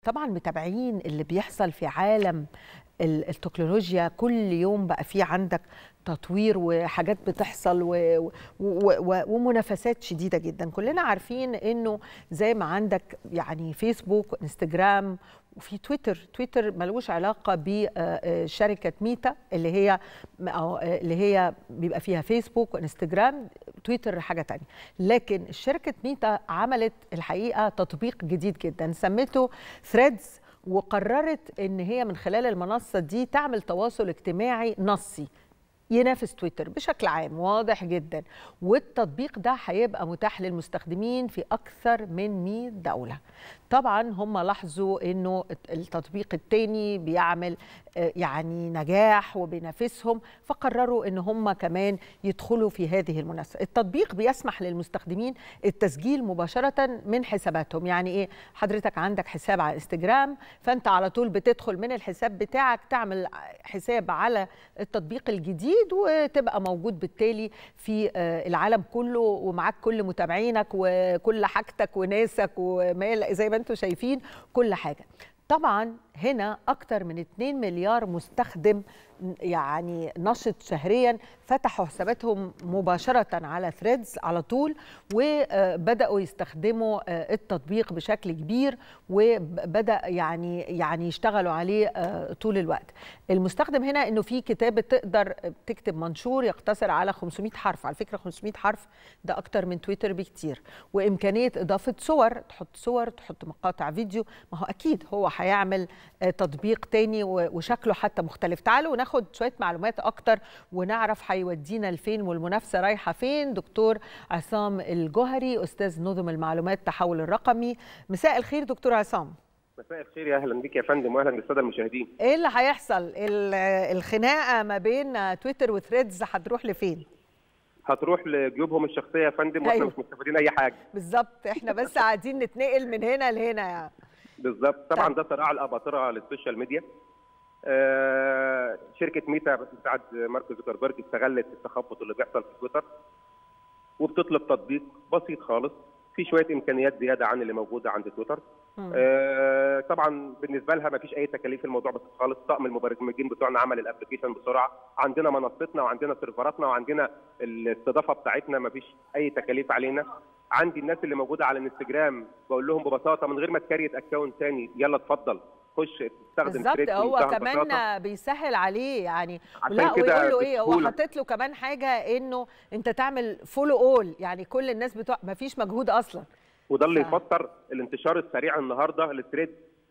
طبعا متابعين اللي بيحصل في عالم التكنولوجيا كل يوم بقى في عندك تطوير وحاجات بتحصل و... و... و... ومنافسات شديده جدا كلنا عارفين انه زي ما عندك يعني فيسبوك انستجرام وفي تويتر تويتر ملوش علاقه بشركه ميتا اللي هي اللي هي بيبقى فيها فيسبوك وانستجرام تويتر حاجه تانية لكن شركه ميتا عملت الحقيقه تطبيق جديد جدا سمته ثريدز وقررت ان هي من خلال المنصه دي تعمل تواصل اجتماعي نصي ينافس تويتر بشكل عام واضح جدا والتطبيق ده هيبقى متاح للمستخدمين في اكثر من 100 دوله طبعا هم لاحظوا انه التطبيق الثاني بيعمل يعني نجاح وبينافسهم فقرروا ان هم كمان يدخلوا في هذه المنافسه التطبيق بيسمح للمستخدمين التسجيل مباشره من حساباتهم يعني ايه حضرتك عندك حساب على انستجرام فانت على طول بتدخل من الحساب بتاعك تعمل حساب على التطبيق الجديد وتبقى موجود بالتالي في العالم كله ومعاك كل متابعينك وكل حاجتك وناسك وما زي ما انتم شايفين كل حاجه طبعا هنا اكثر من 2 مليار مستخدم يعني نشط شهريا فتحوا حساباتهم مباشره على ثريدز على طول وبداوا يستخدموا التطبيق بشكل كبير وبدا يعني يعني يشتغلوا عليه طول الوقت المستخدم هنا انه في كتابه تقدر تكتب منشور يقتصر على 500 حرف على فكره 500 حرف ده اكتر من تويتر بكتير وامكانيه اضافه صور تحط صور تحط مقاطع فيديو ما هو اكيد هو هيعمل تطبيق تاني وشكله حتى مختلف تعالوا ناخد شويه معلومات اكتر ونعرف هيودينا لفين والمنافسه رايحه فين دكتور عصام الجوهري استاذ نظم المعلومات التحول الرقمي مساء الخير دكتور عصام مساء الخير يا اهلا بك يا فندم واهلا بالساده المشاهدين ايه اللي هيحصل الخناقه ما بين تويتر وثريدز هتروح لفين هتروح لجيوبهم الشخصيه يا فندم واحنا أيوة. مش مستفيدين اي حاجه بالظبط احنا بس قاعدين نتنقل من هنا لهنا يعني بالظبط طبعا ده صراع الاباطره للسوشيال ميديا آه شركه ميتا بتساعد مارك زوكربيرج استغلت التخبط اللي بيحصل في تويتر وبتطلب تطبيق بسيط خالص في شويه امكانيات زياده عن اللي موجوده عند تويتر آه طبعا بالنسبه لها ما فيش اي تكاليف الموضوع بسيط خالص طقم المبرمجين بتوعنا عمل الابلكيشن بسرعه عندنا منصتنا وعندنا سيرفراتنا وعندنا الاستضافه بتاعتنا ما فيش اي تكاليف علينا عندي الناس اللي موجوده على الانستجرام بقول لهم ببساطه من غير ما تكريت اكونت ثاني يلا اتفضل خش استخدم بالظبط هو كمان بيسهل عليه يعني عشان لا كده ويقول له ايه هو بسهولة. حاطط له كمان حاجه انه انت تعمل فولو اول يعني كل الناس بتوع ما فيش مجهود اصلا وده اللي ف- يفسر الانتشار السريع النهارده للثريد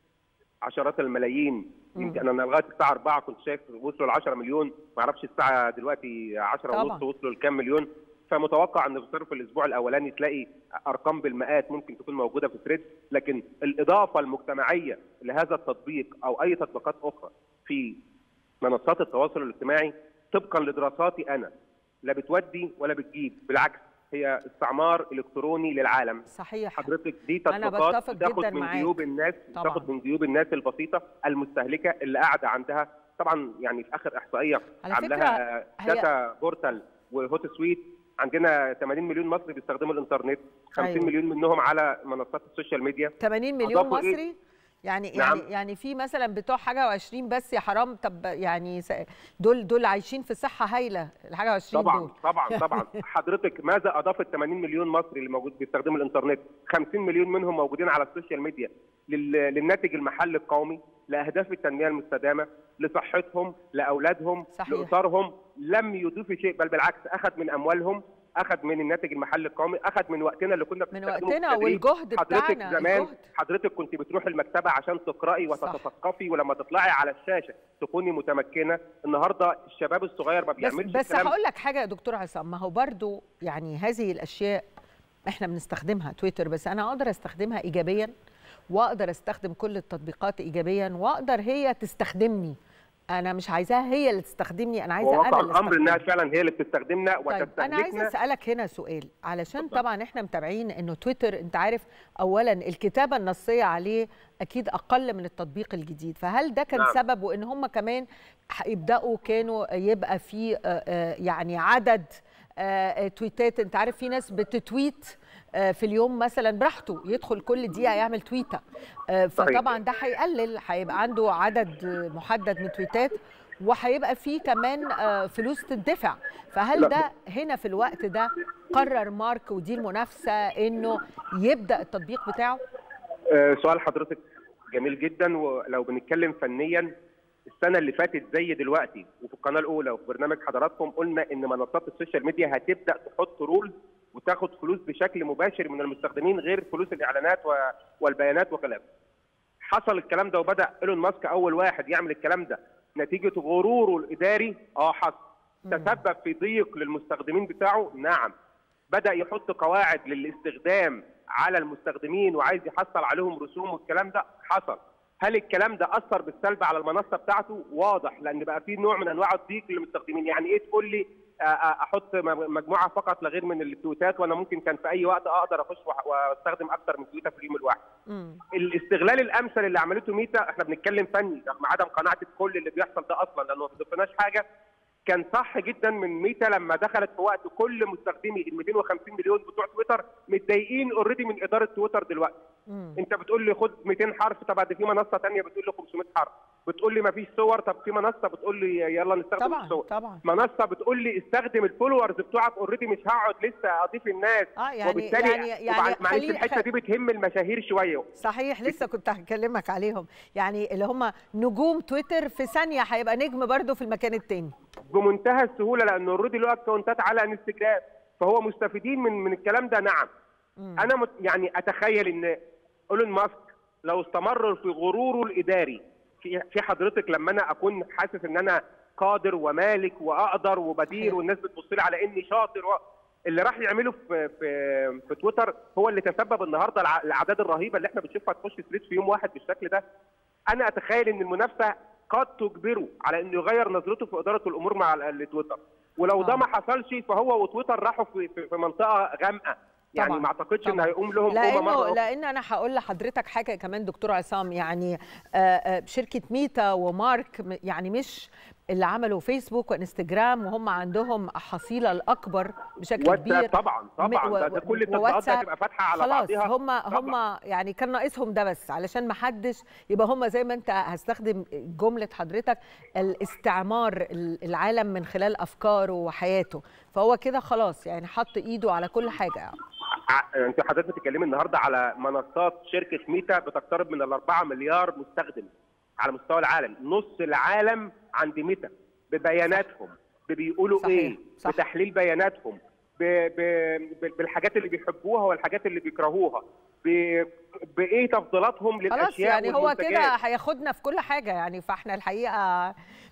عشرات الملايين يمكن انا لغايه الساعه 4 كنت شايف وصلوا ل 10 مليون ما اعرفش الساعه دلوقتي 10 طبعاً. ونص وصلوا لكام مليون فمتوقع ان في الاسبوع الاولاني تلاقي ارقام بالمئات ممكن تكون موجوده في ثريد لكن الاضافه المجتمعيه لهذا التطبيق او اي تطبيقات اخرى في منصات التواصل الاجتماعي طبقا لدراساتي انا لا بتودي ولا بتجيب بالعكس هي استعمار الكتروني للعالم صحيح حضرتك دي أنا تطبيقات بتفق بتاخد جداً من معاك. جيوب الناس طبعاً. بتاخد من جيوب الناس البسيطه المستهلكه اللي قاعده عندها طبعا يعني في اخر احصائيه على عاملاها فكرة هي- داتا بورتال وهوت سويت عندنا 80 مليون مصري بيستخدموا الانترنت 50 أيوة. مليون منهم على منصات السوشيال ميديا 80 مليون أضافوا إيه؟ مصري يعني نعم. يعني يعني في مثلا بتوع حاجه و20 بس يا حرام طب يعني س- دول دول عايشين في صحه هايله الحاجه 20 طبعا دول طبعا طبعا حضرتك ماذا اضاف ال 80 مليون مصري اللي موجود بيستخدموا الانترنت 50 مليون منهم موجودين على السوشيال ميديا لل- للناتج المحلي القومي لاهداف التنميه المستدامه لصحتهم لاولادهم صحيح. لاسرهم لم يضيفوا شيء بل بالعكس اخذ من اموالهم اخذ من الناتج المحلي القومي اخذ من وقتنا اللي كنا من بنستخدمه في وقتنا التدريب. والجهد حضرتك بتاعنا، زمان الجهد. حضرتك كنت بتروحي المكتبه عشان تقراي صح. وتتثقفي ولما تطلعي على الشاشه تكوني متمكنه النهارده الشباب الصغير ما بس بيعملش بس الكلام هقول لك حاجه يا دكتور عصام ما هو برضو يعني هذه الاشياء احنا بنستخدمها تويتر بس انا اقدر استخدمها ايجابيا واقدر استخدم كل التطبيقات ايجابيا واقدر هي تستخدمني انا مش عايزاها هي اللي تستخدمني انا عايزه انا وواقع اللي الامر انها استخدمها. فعلا هي اللي بتستخدمنا طيب انا عايزه وتستهلكنا اسالك هنا سؤال علشان اتفضل. طبعا احنا متابعين انه تويتر انت عارف اولا الكتابه النصيه عليه اكيد اقل من التطبيق الجديد فهل ده كان نعم. سببه ان هم كمان يبداوا كانوا يبقى في آه، آه، يعني عدد آه، تويتات انت عارف في ناس بتتويت في اليوم مثلا براحته يدخل كل دقيقه يعمل تويته فطبعا ده هيقلل هيبقى عنده عدد محدد من تويتات وهيبقى فيه كمان فلوس تدفع فهل ده هنا في الوقت ده قرر مارك ودي المنافسه انه يبدا التطبيق بتاعه سؤال حضرتك جميل جدا ولو بنتكلم فنيا السنه اللي فاتت زي دلوقتي وفي القناه الاولى وفي برنامج حضراتكم قلنا ان منصات السوشيال ميديا هتبدا تحط رولز وتاخد فلوس بشكل مباشر من المستخدمين غير فلوس الاعلانات والبيانات وخلافه. حصل الكلام ده وبدا ايلون ماسك اول واحد يعمل الكلام ده نتيجه غروره الاداري اه حصل. تسبب في ضيق للمستخدمين بتاعه نعم. بدا يحط قواعد للاستخدام على المستخدمين وعايز يحصل عليهم رسوم والكلام ده حصل. هل الكلام ده اثر بالسلب على المنصه بتاعته؟ واضح لان بقى في نوع من انواع الضيق للمستخدمين، يعني ايه تقول لي احط مجموعه فقط لا غير من التويتات وانا ممكن كان في اي وقت اقدر اخش واستخدم اكثر من تويته في اليوم الواحد. م. الاستغلال الامثل اللي عملته ميتا احنا بنتكلم فني رغم عدم قناعتي بكل اللي بيحصل ده اصلا لانه ما بيضيفناش حاجه كان صح جدا من ميتا لما دخلت في وقت كل مستخدمي ال 250 مليون بتوع تويتر متضايقين اوريدي من اداره تويتر دلوقتي. مم. انت بتقول لي خد 200 حرف طب بعد في منصه ثانيه بتقول لي 500 حرف، بتقول لي ما فيش صور طب في منصه بتقول لي يلا نستخدم طبعا الصور. طبعا منصه بتقول لي استخدم الفولورز بتوعك اوريدي مش هقعد لسه اضيف الناس اه يعني وبالتالي يعني يعني معلش الحته دي بتهم المشاهير شويه صحيح لسه كنت هكلمك عليهم يعني اللي هم نجوم تويتر في ثانيه هيبقى نجم برده في المكان الثاني بمنتهى السهوله لانه اوريدي له اكونتات على انستجرام فهو مستفيدين من من الكلام ده نعم مم. انا مت يعني اتخيل ان ايلون ماسك لو استمر في غروره الاداري في في حضرتك لما انا اكون حاسس ان انا قادر ومالك واقدر وبدير والناس بتبص لي على اني شاطر و... اللي راح يعمله في في في تويتر هو اللي تسبب النهارده الاعداد الرهيبه اللي احنا بنشوفها تخش ثريد في يوم واحد بالشكل ده انا اتخيل ان المنافسه قد تجبره على انه يغير نظرته في اداره الامور مع تويتر ولو ده ما حصلش فهو وتويتر راحوا في في منطقه غامقه يعني طبعا. ما اعتقدش ان هيقوم لهم لانه مرة لان انا هقول لحضرتك حاجه كمان دكتور عصام يعني شركه ميتا ومارك يعني مش اللي عملوا فيسبوك وانستجرام وهم عندهم حصيله الاكبر بشكل كبير طبعا طبعا ده, ده كل التطبيقات دي هتبقى فاتحه على خلاص بعضها هم هم يعني كان ناقصهم ده بس علشان ما حدش يبقى هم زي ما انت هستخدم جمله حضرتك الاستعمار العالم من خلال افكاره وحياته فهو كده خلاص يعني حط ايده على كل حاجه يعني. انت حضرتك بتتكلمي النهارده على منصات شركه ميتا بتقترب من ال 4 مليار مستخدم على مستوى العالم نص العالم عند ميتا ببياناتهم بيقولوا صحيح. ايه صح. بتحليل بياناتهم ب... ب... بالحاجات اللي بيحبوها والحاجات اللي بيكرهوها ب... بايه تفضيلاتهم للاشياء خلاص يعني هو والمنتجات. كده هياخدنا في كل حاجه يعني فاحنا الحقيقه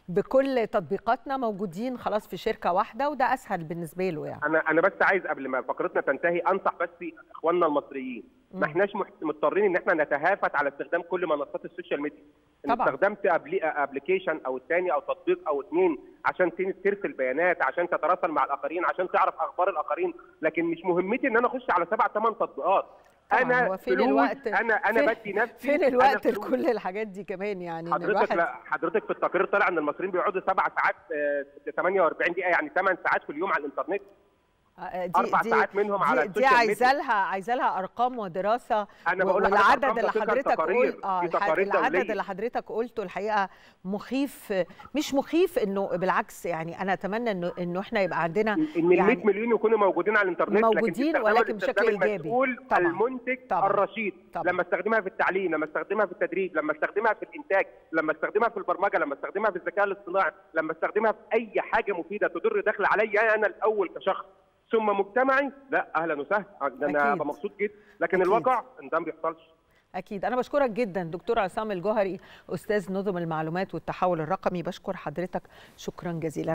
بكل تطبيقاتنا موجودين خلاص في شركه واحده وده اسهل بالنسبه له يعني انا انا بس عايز قبل ما فقرتنا تنتهي انصح بس اخواننا المصريين ما احناش مضطرين ان احنا نتهافت على استخدام كل منصات السوشيال ميديا ان طبعا. استخدمت ابلكيشن او الثاني او تطبيق او اثنين عشان ترسل بيانات عشان تتراسل مع الاخرين عشان تعرف اخبار الاخرين لكن مش مهمتي ان انا اخش على سبع ثمان تطبيقات طبعاً، هو انا فين فلوس الوقت انا انا فين- بدي نفسي فين أنا الوقت فلوس. لكل الحاجات دي كمان يعني إن حضرتك الواحد لا حضرتك في التقرير طلع ان المصريين بيقعدوا سبع ساعات آه، 48 دقيقه يعني 8 ساعات في اليوم على الانترنت آه، دي أربع دي ساعات منهم دي, على دي السوشيال عايزه ميديا. لها عايزه لها ارقام ودراسه أنا و- بقول لحضرتك والعدد أرقام اللي دقيقة حضرتك تقارير. قلت اه في الح- تقارير العدد دولية. اللي حضرتك قلته الحقيقه مخيف مش مخيف انه بالعكس يعني انا اتمنى انه انه احنا يبقى عندنا ان ال 100 يعني مليون يكونوا موجودين على الانترنت لكن موجودين تستخدمها ولكن بالاستخدام بشكل إيجابي. المسؤول طبعاً. المنتج طبعاً. الرشيد طبعاً. لما استخدمها في التعليم لما استخدمها في التدريب لما استخدمها في الانتاج لما استخدمها في البرمجه لما استخدمها في الذكاء الاصطناعي لما استخدمها في اي حاجه مفيده تدر دخل عليا انا الاول كشخص ثم مجتمعي لا اهلا وسهلا ده انا أكيد. هبقى مبسوط جدا لكن أكيد. الواقع ان ده ما بيحصلش اكيد انا بشكرك جدا دكتور عصام الجوهري استاذ نظم المعلومات والتحول الرقمي بشكر حضرتك شكرا جزيلا